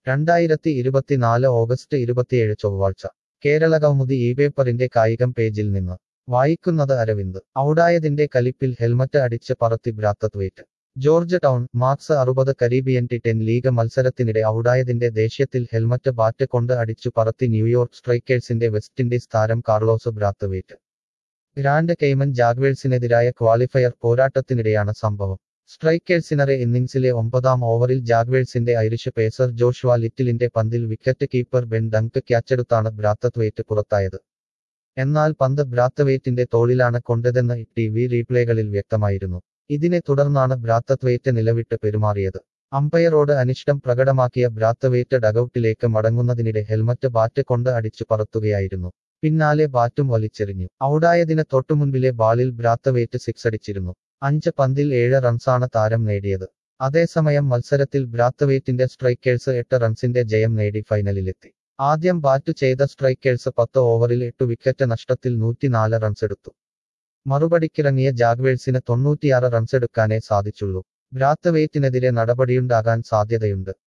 രണ്ടായിരത്തി ഇരുപത്തിനാല് ഓഗസ്റ്റ് ഇരുപത്തിയേഴ് ചൊവ്വാഴ്ച കേരളകൗമുദി ഈ പേപ്പറിന്റെ കായികം പേജിൽ നിന്ന് വായിക്കുന്നത് അരവിന്ദ് ഔടായതിന്റെ കലിപ്പിൽ ഹെൽമറ്റ് അടിച്ച് പറത്തി ഭ്രാത്തത്വേറ്റ് ജോർജ് ടൗൺ മാർക്സ് അറുപത് കരീബിയൻ ടി ടെൻ ലീഗ് മത്സരത്തിനിടെ ഔടായതിന്റെ ദേഷ്യത്തിൽ ഹെൽമറ്റ് ബാറ്റ് കൊണ്ട് അടിച്ചു പറത്തി ന്യൂയോർക്ക് സ്ട്രൈക്കേഴ്സിന്റെ വെസ്റ്റ് ഇൻഡീസ് താരം കാർലോസ് ബ്രാത്തവേറ്റ് ഗ്രാൻഡ് കെയ്മൻ ജാഗ്വേഴ്സിനെതിരായ ക്വാളിഫയർ പോരാട്ടത്തിനിടെയാണ് സംഭവം സ്ട്രൈക്കേഴ്സിനറെ ഇന്നിംഗ്സിലെ ഒമ്പതാം ഓവറിൽ ജാഗ്വേഴ്സിന്റെ ഐറിഷ് പേസർ ജോഷുവ ലിറ്റിലിന്റെ പന്തിൽ വിക്കറ്റ് കീപ്പർ ബെൻ ഡങ്ക് ക്യാച്ചെടുത്താണ് ബ്രാത്തത്വേറ്റ് പുറത്തായത് എന്നാൽ പന്ത് ബ്രാത്തവേറ്റിന്റെ തോളിലാണ് കൊണ്ടതെന്ന് ടി വി റീപ്ലേകളിൽ വ്യക്തമായിരുന്നു ഇതിനെ തുടർന്നാണ് ബ്രാത്തത്വേറ്റ് നിലവിട്ട് പെരുമാറിയത് അമ്പയറോട് അനിഷ്ടം പ്രകടമാക്കിയ ബ്രാത്തവേറ്റ് ഡഗൌട്ടിലേക്ക് മടങ്ങുന്നതിനിടെ ഹെൽമറ്റ് ബാറ്റ് കൊണ്ട് അടിച്ചു പറത്തുകയായിരുന്നു പിന്നാലെ ബാറ്റും വലിച്ചെറിഞ്ഞു ഔടായതിന് തൊട്ടുമുൻപിലെ ബാളിൽ ബ്രാത്തവേറ്റ് സിക്സ് അടിച്ചിരുന്നു അഞ്ച് പന്തിൽ ഏഴ് റൺസാണ് താരം നേടിയത് അതേസമയം മത്സരത്തിൽ ബ്രാത്തവേറ്റിന്റെ സ്ട്രൈക്കേഴ്സ് എട്ട് റൺസിന്റെ ജയം നേടി ഫൈനലിലെത്തി ആദ്യം ബാറ്റ് ചെയ്ത സ്ട്രൈക്കേഴ്സ് പത്ത് ഓവറിൽ എട്ട് വിക്കറ്റ് നഷ്ടത്തിൽ നൂറ്റിനാല് റൺസെടുത്തു മറുപടിക്കിറങ്ങിയ ജാഗ്വേഴ്സിന് തൊണ്ണൂറ്റിയാറ് റൺസെടുക്കാനേ സാധിച്ചുള്ളൂ ബ്രാത്തവേറ്റിനെതിരെ നടപടിയുണ്ടാകാൻ സാധ്യതയുണ്ട്